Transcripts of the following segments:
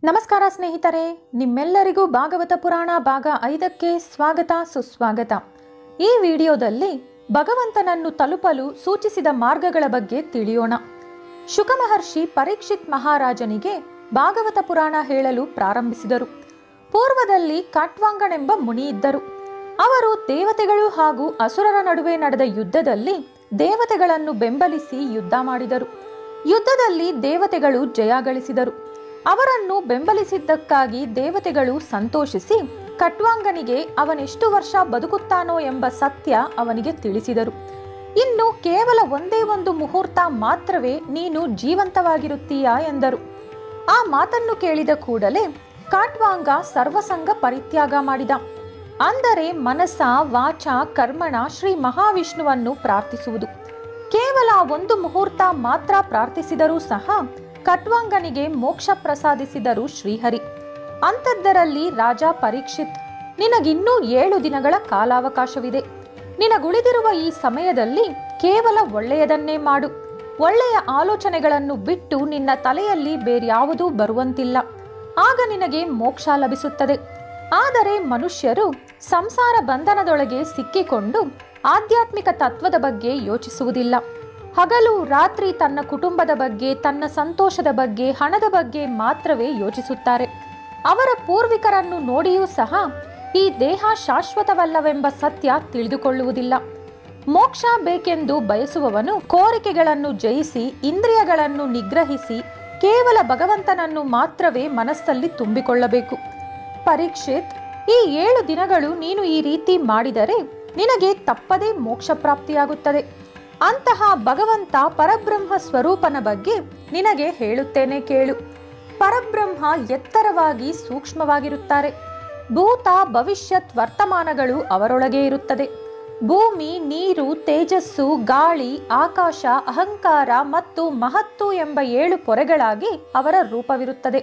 ನಮಸ್ಕಾರ ಸ್ನೇಹಿತರೆ ನಿಮ್ಮೆಲ್ಲರಿಗೂ ಭಾಗವತ ಪುರಾಣ ಭಾಗ ಐದಕ್ಕೆ ಸ್ವಾಗತ ಸುಸ್ವಾಗತ ಈ ವಿಡಿಯೋದಲ್ಲಿ ಭಗವಂತನನ್ನು ತಲುಪಲು ಸೂಚಿಸಿದ ಮಾರ್ಗಗಳ ಬಗ್ಗೆ ತಿಳಿಯೋಣ ಶುಕ ಮಹರ್ಷಿ ಪರೀಕ್ಷಿತ್ ಮಹಾರಾಜನಿಗೆ ಭಾಗವತ ಪುರಾಣ ಹೇಳಲು ಪ್ರಾರಂಭಿಸಿದರು ಪೂರ್ವದಲ್ಲಿ ಕಾಟ್ವಾಂಗನೆಂಬ ಮುನಿ ಇದ್ದರು ಅವರು ದೇವತೆಗಳು ಹಾಗೂ ಅಸುರರ ನಡುವೆ ನಡೆದ ಯುದ್ಧದಲ್ಲಿ ದೇವತೆಗಳನ್ನು ಬೆಂಬಲಿಸಿ ಯುದ್ಧ ಮಾಡಿದರು ಯುದ್ಧದಲ್ಲಿ ದೇವತೆಗಳು ಜಯ ಗಳಿಸಿದರು ಅವರನ್ನು ಬೆಂಬಲಿಸಿದ್ದಕ್ಕಾಗಿ ದೇವತೆಗಳು ಸಂತೋಷಿಸಿ ಕಟ್ವಾಂಗನಿಗೆ ಅವನೆಷ್ಟು ವರ್ಷ ಬದುಕುತ್ತಾನೋ ಎಂಬ ಸತ್ಯ ಅವನಿಗೆ ತಿಳಿಸಿದರು ಇನ್ನು ಕೇವಲ ಒಂದೇ ಒಂದು ಮುಹೂರ್ತ ಮಾತ್ರವೇ ನೀನು ಜೀವಂತವಾಗಿರುತ್ತೀಯಾ ಎಂದರು ಆ ಮಾತನ್ನು ಕೇಳಿದ ಕೂಡಲೇ ಕಾಟ್ವಾಂಗ ಸರ್ವಸಂಗ ಪರಿತ್ಯಾಗ ಮಾಡಿದ ಅಂದರೆ ಮನಸ್ಸ ವಾಚ ಕರ್ಮಣ ಶ್ರೀ ಮಹಾವಿಷ್ಣುವನ್ನು ಪ್ರಾರ್ಥಿಸುವುದು ಕೇವಲ ಒಂದು ಮುಹೂರ್ತ ಮಾತ್ರ ಪ್ರಾರ್ಥಿಸಿದರೂ ಸಹ ಕಟ್ವಾಂಗನಿಗೆ ಮೋಕ್ಷ ಪ್ರಸಾದಿಸಿದರು ಶ್ರೀಹರಿ ಅಂಥದ್ದರಲ್ಲಿ ರಾಜ ಪರೀಕ್ಷಿತ್ ನಿನಗಿನ್ನೂ ಏಳು ದಿನಗಳ ಕಾಲಾವಕಾಶವಿದೆ ನಿನಗುಳಿದಿರುವ ಈ ಸಮಯದಲ್ಲಿ ಕೇವಲ ಒಳ್ಳೆಯದನ್ನೇ ಮಾಡು ಒಳ್ಳೆಯ ಆಲೋಚನೆಗಳನ್ನು ಬಿಟ್ಟು ನಿನ್ನ ತಲೆಯಲ್ಲಿ ಬೇರ್ಯಾವುದೂ ಬರುವಂತಿಲ್ಲ ಆಗ ನಿನಗೆ ಮೋಕ್ಷ ಲಭಿಸುತ್ತದೆ ಆದರೆ ಮನುಷ್ಯರು ಸಂಸಾರ ಬಂಧನದೊಳಗೆ ಸಿಕ್ಕಿಕೊಂಡು ಆಧ್ಯಾತ್ಮಿಕ ತತ್ವದ ಬಗ್ಗೆ ಯೋಚಿಸುವುದಿಲ್ಲ ಹಗಲು ರಾತ್ರಿ ತನ್ನ ಕುಟುಂಬದ ಬಗ್ಗೆ ತನ್ನ ಸಂತೋಷದ ಬಗ್ಗೆ ಹಣದ ಬಗ್ಗೆ ಮಾತ್ರವೇ ಯೋಚಿಸುತ್ತಾರೆ ಅವರ ಪೂರ್ವಿಕರನ್ನು ನೋಡಿಯೂ ಸಹ ಈ ದೇಹ ಶಾಶ್ವತವಲ್ಲವೆಂಬ ಸತ್ಯ ತಿಳಿದುಕೊಳ್ಳುವುದಿಲ್ಲ ಮೋಕ್ಷ ಬೇಕೆಂದು ಬಯಸುವವನು ಕೋರಿಕೆಗಳನ್ನು ಜಯಿಸಿ ಇಂದ್ರಿಯಗಳನ್ನು ನಿಗ್ರಹಿಸಿ ಕೇವಲ ಭಗವಂತನನ್ನು ಮಾತ್ರವೇ ಮನಸ್ಸಲ್ಲಿ ತುಂಬಿಕೊಳ್ಳಬೇಕು ಪರೀಕ್ಷಿತ್ ಈ ಏಳು ದಿನಗಳು ನೀನು ಈ ರೀತಿ ಮಾಡಿದರೆ ನಿನಗೆ ತಪ್ಪದೇ ಮೋಕ್ಷ ಪ್ರಾಪ್ತಿಯಾಗುತ್ತದೆ ಅಂತಹ ಭಗವಂತ ಪರಬ್ರಹ್ಮ ಸ್ವರೂಪನ ಬಗ್ಗೆ ನಿನಗೆ ಹೇಳುತ್ತೇನೆ ಕೇಳು ಪರಬ್ರಹ್ಮ ಎತ್ತರವಾಗಿ ಸೂಕ್ಷ್ಮವಾಗಿರುತ್ತಾರೆ ಭೂತ ಭವಿಷ್ಯತ್ ವರ್ತಮಾನಗಳು ಅವರೊಳಗೆ ಇರುತ್ತದೆ ಭೂಮಿ ನೀರು ತೇಜಸ್ಸು ಗಾಳಿ ಆಕಾಶ ಅಹಂಕಾರ ಮತ್ತು ಮಹತ್ತು ಎಂಬ ಏಳು ಪೊರೆಗಳಾಗಿ ಅವರ ರೂಪವಿರುತ್ತದೆ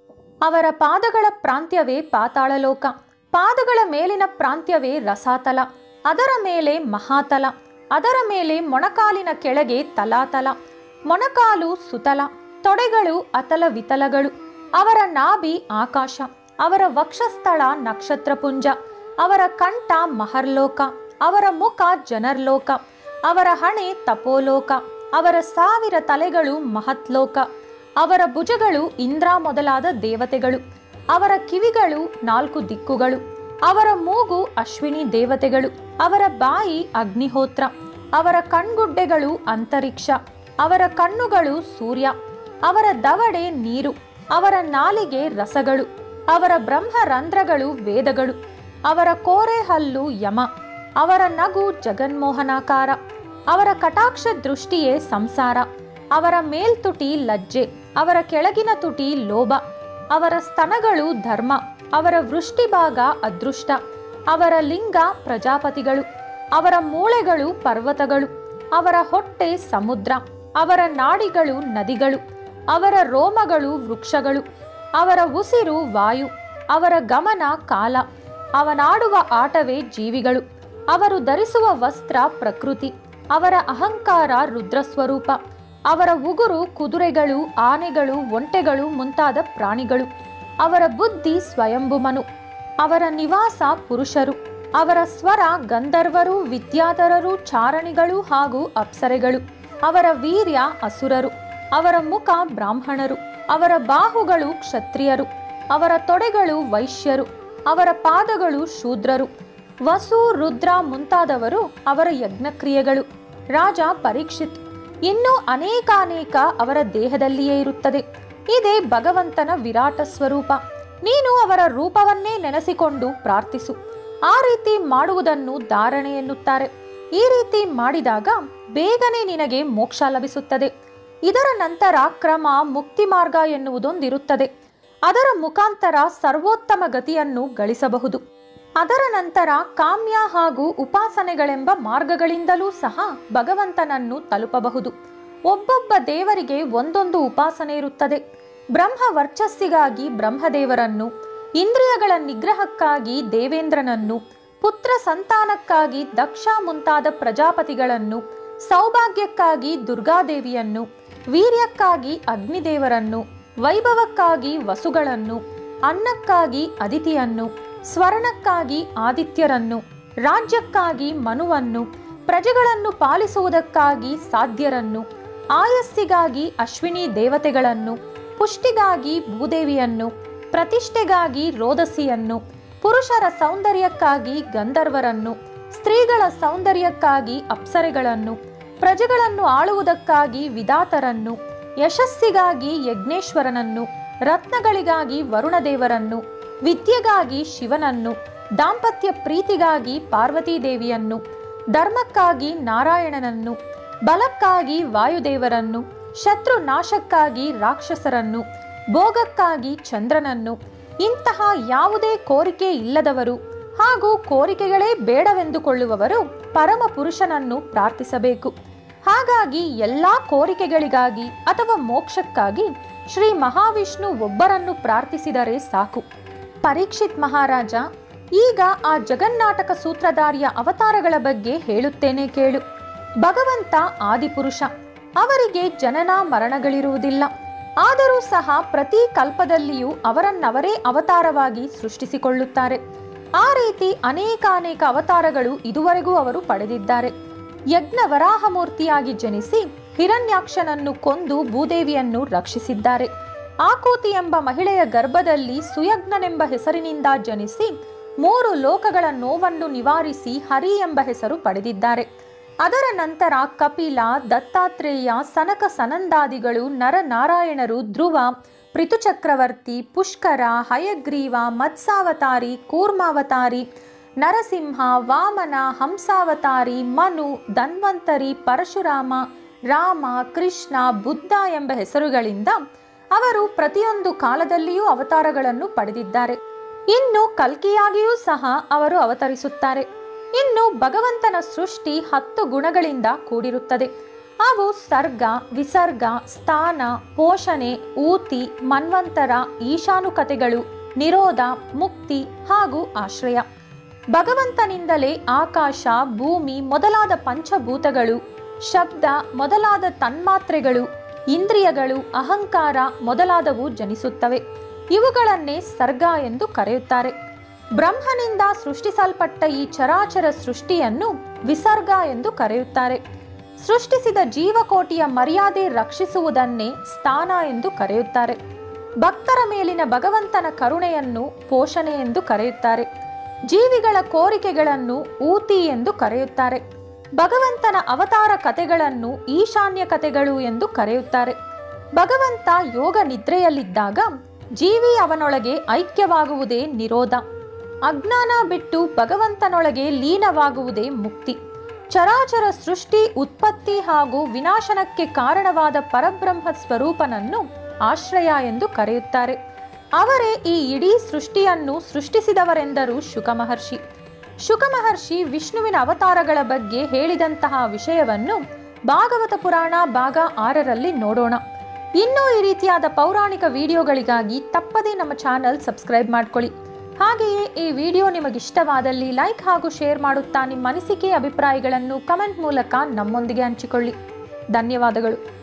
ಅವರ ಪಾದಗಳ ಪ್ರಾಂತ್ಯವೇ ಪಾತಾಳಲೋಕ ಪಾದಗಳ ಮೇಲಿನ ಪ್ರಾಂತ್ಯವೇ ರಸಾತಲ ಅದರ ಮೇಲೆ ಮಹಾತಲ ಅದರ ಮೇಲೆ ಮೊಣಕಾಲಿನ ಕೆಳಗೆ ತಲಾತಲ ಮೊಣಕಾಲು ಸುತಲ ತೊಡೆಗಳು ಅತಲ ವಿತಲಗಳು ಅವರ ನಾಭಿ ಆಕಾಶ ಅವರ ವಕ್ಷಸ್ಥಳ ನಕ್ಷತ್ರಪುಂಜ ಅವರ ಕಂಠ ಮಹರ್ಲೋಕ ಅವರ ಮುಖ ಜನರ್ಲೋಕ ಅವರ ಹಣೆ ತಪೋಲೋಕ ಅವರ ಸಾವಿರ ತಲೆಗಳು ಮಹತ್ಲೋಕ ಅವರ ಭುಜಗಳು ಇಂದ್ರ ಮೊದಲಾದ ದೇವತೆಗಳು ಅವರ ಕಿವಿಗಳು ನಾಲ್ಕು ದಿಕ್ಕುಗಳು ಅವರ ಮೂಗು ಅಶ್ವಿನಿ ದೇವತೆಗಳು ಅವರ ಬಾಯಿ ಅಗ್ನಿಹೋತ್ರ ಅವರ ಕಣ್ಗುಡ್ಡೆಗಳು ಅಂತರಿಕ್ಷ ಅವರ ಕಣ್ಣುಗಳು ಸೂರ್ಯ ಅವರ ದವಡೆ ನೀರು ಅವರ ನಾಲಿಗೆ ರಸಗಳು ಅವರ ಬ್ರಹ್ಮರಂಧ್ರಗಳು ವೇದಗಳು ಅವರ ಕೋರೆ ಹಲ್ಲು ಯಮ ಅವರ ನಗು ಜಗನ್ಮೋಹನಾಕಾರ ಅವರ ಕಟಾಕ್ಷ ದೃಷ್ಟಿಯೇ ಸಂಸಾರ ಅವರ ಮೇಲ್ತುಟಿ ಲಜ್ಜೆ ಅವರ ಕೆಳಗಿನ ತುಟಿ ಲೋಭ ಅವರ ಸ್ತನಗಳು ಧರ್ಮ ಅವರ ವೃಷ್ಟಿಭಾಗ ಅದೃಷ್ಟ ಅವರ ಲಿಂಗ ಪ್ರಜಾಪತಿಗಳು ಅವರ ಮೂಳೆಗಳು ಪರ್ವತಗಳು ಅವರ ಹೊಟ್ಟೆ ಸಮುದ್ರ ಅವರ ನಾಡಿಗಳು ನದಿಗಳು ಅವರ ರೋಮಗಳು ವೃಕ್ಷಗಳು ಅವರ ಉಸಿರು ವಾಯು ಅವರ ಗಮನ ಕಾಲ ಅವನಾಡುವ ಆಟವೇ ಜೀವಿಗಳು ಅವರು ಧರಿಸುವ ವಸ್ತ್ರ ಪ್ರಕೃತಿ ಅವರ ಅಹಂಕಾರ ರುದ್ರಸ್ವರೂಪ ಅವರ ಉಗುರು ಕುದುರೆಗಳು ಆನೆಗಳು ಒಂಟೆಗಳು ಮುಂತಾದ ಪ್ರಾಣಿಗಳು ಅವರ ಬುದ್ಧಿ ಸ್ವಯಂಭುಮನು ಅವರ ನಿವಾಸ ಪುರುಷರು ಅವರ ಸ್ವರ ಗಂಧರ್ವರು ವಿದ್ಯಾಧರರು ಚಾರಣಿಗಳು ಹಾಗೂ ಅಪ್ಸರೆಗಳು ಅವರ ವೀರ್ಯ ಅಸುರರು ಅವರ ಮುಖ ಬ್ರಾಹ್ಮಣರು ಅವರ ಬಾಹುಗಳು ಕ್ಷತ್ರಿಯರು ಅವರ ತೊಡೆಗಳು ವೈಶ್ಯರು ಅವರ ಪಾದಗಳು ಶೂದ್ರರು ವಸು ರುದ್ರ ಮುಂತಾದವರು ಅವರ ಯಜ್ಞಕ್ರಿಯೆಗಳು ರಾಜ ಪರೀಕ್ಷಿತ್ ಇನ್ನೂ ಅನೇಕಾನೇಕ ಅವರ ದೇಹದಲ್ಲಿಯೇ ಇರುತ್ತದೆ ಇದೇ ಭಗವಂತನ ವಿರಾಟ ಸ್ವರೂಪ ನೀನು ಅವರ ರೂಪವನ್ನೇ ನೆನೆಸಿಕೊಂಡು ಪ್ರಾರ್ಥಿಸು ಆ ರೀತಿ ಮಾಡುವುದನ್ನು ಧಾರಣೆ ಎನ್ನುತ್ತಾರೆ ಈ ರೀತಿ ಮಾಡಿದಾಗ ಬೇಗನೆ ನಿನಗೆ ಮೋಕ್ಷ ಲಭಿಸುತ್ತದೆ ಇದರ ನಂತರ ಕ್ರಮ ಮುಕ್ತಿ ಮಾರ್ಗ ಎನ್ನುವುದೊಂದಿರುತ್ತದೆ ಅದರ ಮುಖಾಂತರ ಸರ್ವೋತ್ತಮ ಗತಿಯನ್ನು ಗಳಿಸಬಹುದು ಅದರ ನಂತರ ಕಾಮ್ಯ ಹಾಗೂ ಉಪಾಸನೆಗಳೆಂಬ ಮಾರ್ಗಗಳಿಂದಲೂ ಸಹ ಭಗವಂತನನ್ನು ತಲುಪಬಹುದು ಒಬ್ಬೊಬ್ಬ ದೇವರಿಗೆ ಒಂದೊಂದು ಉಪಾಸನೆ ಇರುತ್ತದೆ ಬ್ರಹ್ಮ ವರ್ಚಸ್ಸಿಗಾಗಿ ಬ್ರಹ್ಮದೇವರನ್ನು ಇಂದ್ರಿಯಗಳ ನಿಗ್ರಹಕ್ಕಾಗಿ ದೇವೇಂದ್ರನನ್ನು ಪುತ್ರ ಸಂತಾನಕ್ಕಾಗಿ ದಕ್ಷ ಮುಂತಾದ ಪ್ರಜಾಪತಿಗಳನ್ನು ಸೌಭಾಗ್ಯಕ್ಕಾಗಿ ದುರ್ಗಾದೇವಿಯನ್ನು ವೀರ್ಯಕ್ಕಾಗಿ ಅಗ್ನಿದೇವರನ್ನು ವೈಭವಕ್ಕಾಗಿ ವಸುಗಳನ್ನು ಅನ್ನಕ್ಕಾಗಿ ಅದಿತಿಯನ್ನು ಸ್ವರ್ಣಕ್ಕಾಗಿ ಆದಿತ್ಯರನ್ನು ರಾಜ್ಯಕ್ಕಾಗಿ ಮನುವನ್ನು ಪ್ರಜೆಗಳನ್ನು ಪಾಲಿಸುವುದಕ್ಕಾಗಿ ಸಾಧ್ಯರನ್ನು ಆಯಸ್ಸಿಗಾಗಿ ಅಶ್ವಿನಿ ದೇವತೆಗಳನ್ನು ಪುಷ್ಟಿಗಾಗಿ ಭೂದೇವಿಯನ್ನು ಪ್ರತಿಷ್ಠೆಗಾಗಿ ರೋದಸಿಯನ್ನು ಪುರುಷರ ಸೌಂದರ್ಯಕ್ಕಾಗಿ ಗಂಧರ್ವರನ್ನು ಸ್ತ್ರೀಗಳ ಸೌಂದರ್ಯಕ್ಕಾಗಿ ಅಪ್ಸರೆಗಳನ್ನು ಪ್ರಜೆಗಳನ್ನು ಆಳುವುದಕ್ಕಾಗಿ ವಿಧಾತರನ್ನು ಯಶಸ್ಸಿಗಾಗಿ ಯಜ್ಞೇಶ್ವರನನ್ನು ರತ್ನಗಳಿಗಾಗಿ ವರುಣದೇವರನ್ನು ವಿದ್ಯೆಗಾಗಿ ಶಿವನನ್ನು ದಾಂಪತ್ಯ ಪ್ರೀತಿಗಾಗಿ ಪಾರ್ವತೀದೇವಿಯನ್ನು ಧರ್ಮಕ್ಕಾಗಿ ನಾರಾಯಣನನ್ನು ಬಲಕ್ಕಾಗಿ ವಾಯುದೇವರನ್ನು ಶತ್ರು ನಾಶಕ್ಕಾಗಿ ರಾಕ್ಷಸರನ್ನು ಭೋಗಕ್ಕಾಗಿ ಚಂದ್ರನನ್ನು ಇಂತಹ ಯಾವುದೇ ಕೋರಿಕೆ ಇಲ್ಲದವರು ಹಾಗೂ ಕೋರಿಕೆಗಳೇ ಬೇಡವೆಂದುಕೊಳ್ಳುವವರು ಪರಮ ಪುರುಷನನ್ನು ಪ್ರಾರ್ಥಿಸಬೇಕು ಹಾಗಾಗಿ ಎಲ್ಲಾ ಕೋರಿಕೆಗಳಿಗಾಗಿ ಅಥವಾ ಮೋಕ್ಷಕ್ಕಾಗಿ ಶ್ರೀ ಮಹಾವಿಷ್ಣು ಒಬ್ಬರನ್ನು ಪ್ರಾರ್ಥಿಸಿದರೆ ಸಾಕು ಪರೀಕ್ಷಿತ್ ಮಹಾರಾಜ ಈಗ ಆ ಜಗನ್ನಾಟಕ ಸೂತ್ರಧಾರಿಯ ಅವತಾರಗಳ ಬಗ್ಗೆ ಹೇಳುತ್ತೇನೆ ಕೇಳು ಭಗವಂತ ಆದಿಪುರುಷ ಅವರಿಗೆ ಜನನ ಮರಣಗಳಿರುವುದಿಲ್ಲ ಆದರೂ ಸಹ ಪ್ರತಿ ಕಲ್ಪದಲ್ಲಿಯೂ ಅವರನ್ನವರೇ ಅವತಾರವಾಗಿ ಸೃಷ್ಟಿಸಿಕೊಳ್ಳುತ್ತಾರೆ ಆ ರೀತಿ ಅನೇಕಾನೇಕ ಅವತಾರಗಳು ಇದುವರೆಗೂ ಅವರು ಪಡೆದಿದ್ದಾರೆ ಯಜ್ಞ ವರಾಹಮೂರ್ತಿಯಾಗಿ ಜನಿಸಿ ಹಿರಣ್ಯಾಕ್ಷನನ್ನು ಕೊಂದು ಭೂದೇವಿಯನ್ನು ರಕ್ಷಿಸಿದ್ದಾರೆ ಆಕೂತಿ ಎಂಬ ಮಹಿಳೆಯ ಗರ್ಭದಲ್ಲಿ ಸುಯಜ್ಞನೆಂಬ ಹೆಸರಿನಿಂದ ಜನಿಸಿ ಮೂರು ಲೋಕಗಳ ನೋವನ್ನು ನಿವಾರಿಸಿ ಹರಿ ಎಂಬ ಹೆಸರು ಪಡೆದಿದ್ದಾರೆ ಅದರ ನಂತರ ಕಪಿಲ ದತ್ತಾತ್ರೇಯ ಸನಕ ಸನಂದಾದಿಗಳು ನರನಾರಾಯಣರು ಧ್ರುವ ಪೃಥುಚಕ್ರವರ್ತಿ ಪುಷ್ಕರ ಹಯಗ್ರೀವ ಮತ್ಸಾವತಾರಿ ಕೂರ್ಮಾವತಾರಿ ನರಸಿಂಹ ವಾಮನ ಹಂಸಾವತಾರಿ ಮನು ಧನ್ವಂತರಿ ಪರಶುರಾಮ ರಾಮ ಕೃಷ್ಣ ಬುದ್ಧ ಎಂಬ ಹೆಸರುಗಳಿಂದ ಅವರು ಪ್ರತಿಯೊಂದು ಕಾಲದಲ್ಲಿಯೂ ಅವತಾರಗಳನ್ನು ಪಡೆದಿದ್ದಾರೆ ಇನ್ನು ಕಲ್ಕಿಯಾಗಿಯೂ ಸಹ ಅವರು ಅವತರಿಸುತ್ತಾರೆ ಇನ್ನು ಭಗವಂತನ ಸೃಷ್ಟಿ ಹತ್ತು ಗುಣಗಳಿಂದ ಕೂಡಿರುತ್ತದೆ ಅವು ಸರ್ಗ ವಿಸರ್ಗ ಸ್ಥಾನ ಪೋಷಣೆ ಊತಿ ಮನ್ವಂತರ ಈಶಾನುಕತೆಗಳು ನಿರೋಧ ಮುಕ್ತಿ ಹಾಗೂ ಆಶ್ರಯ ಭಗವಂತನಿಂದಲೇ ಆಕಾಶ ಭೂಮಿ ಮೊದಲಾದ ಪಂಚಭೂತಗಳು ಶಬ್ದ ಮೊದಲಾದ ತನ್ಮಾತ್ರೆಗಳು ಇಂದ್ರಿಯಗಳು ಅಹಂಕಾರ ಮೊದಲಾದವು ಜನಿಸುತ್ತವೆ ಇವುಗಳನ್ನೇ ಸರ್ಗ ಎಂದು ಕರೆಯುತ್ತಾರೆ ಬ್ರಹ್ಮನಿಂದ ಸೃಷ್ಟಿಸಲ್ಪಟ್ಟ ಈ ಚರಾಚರ ಸೃಷ್ಟಿಯನ್ನು ವಿಸರ್ಗ ಎಂದು ಕರೆಯುತ್ತಾರೆ ಸೃಷ್ಟಿಸಿದ ಜೀವಕೋಟಿಯ ಮರ್ಯಾದೆ ರಕ್ಷಿಸುವುದನ್ನೇ ಸ್ಥಾನ ಎಂದು ಕರೆಯುತ್ತಾರೆ ಭಕ್ತರ ಮೇಲಿನ ಭಗವಂತನ ಕರುಣೆಯನ್ನು ಪೋಷಣೆ ಎಂದು ಕರೆಯುತ್ತಾರೆ ಜೀವಿಗಳ ಕೋರಿಕೆಗಳನ್ನು ಊತಿ ಎಂದು ಕರೆಯುತ್ತಾರೆ ಭಗವಂತನ ಅವತಾರ ಕಥೆಗಳನ್ನು ಈಶಾನ್ಯ ಕಥೆಗಳು ಎಂದು ಕರೆಯುತ್ತಾರೆ ಭಗವಂತ ಯೋಗ ನಿದ್ರೆಯಲ್ಲಿದ್ದಾಗ ಜೀವಿ ಅವನೊಳಗೆ ಐಕ್ಯವಾಗುವುದೇ ನಿರೋಧ ಅಜ್ಞಾನ ಬಿಟ್ಟು ಭಗವಂತನೊಳಗೆ ಲೀನವಾಗುವುದೇ ಮುಕ್ತಿ ಚರಾಚರ ಸೃಷ್ಟಿ ಉತ್ಪತ್ತಿ ಹಾಗೂ ವಿನಾಶನಕ್ಕೆ ಕಾರಣವಾದ ಪರಬ್ರಹ್ಮ ಸ್ವರೂಪನನ್ನು ಆಶ್ರಯ ಎಂದು ಕರೆಯುತ್ತಾರೆ ಅವರೇ ಈ ಇಡೀ ಸೃಷ್ಟಿಯನ್ನು ಸೃಷ್ಟಿಸಿದವರೆಂದರು ಶುಕ ಮಹರ್ಷಿ ಶುಕ ಮಹರ್ಷಿ ವಿಷ್ಣುವಿನ ಅವತಾರಗಳ ಬಗ್ಗೆ ಹೇಳಿದಂತಹ ವಿಷಯವನ್ನು ಭಾಗವತ ಪುರಾಣ ಭಾಗ ಆರರಲ್ಲಿ ನೋಡೋಣ ಇನ್ನೂ ಈ ರೀತಿಯಾದ ಪೌರಾಣಿಕ ವಿಡಿಯೋಗಳಿಗಾಗಿ ತಪ್ಪದೇ ನಮ್ಮ ಚಾನಲ್ ಸಬ್ಸ್ಕ್ರೈಬ್ ಮಾಡ್ಕೊಳ್ಳಿ ಹಾಗೆಯೇ ಈ ವಿಡಿಯೋ ನಿಮಗಿಷ್ಟವಾದಲ್ಲಿ ಲೈಕ್ ಹಾಗೂ ಶೇರ್ ಮಾಡುತ್ತಾ ನಿಮ್ಮ ಅನಿಸಿಕೆ ಅಭಿಪ್ರಾಯಗಳನ್ನು ಕಮೆಂಟ್ ಮೂಲಕ ನಮ್ಮೊಂದಿಗೆ ಹಂಚಿಕೊಳ್ಳಿ ಧನ್ಯವಾದಗಳು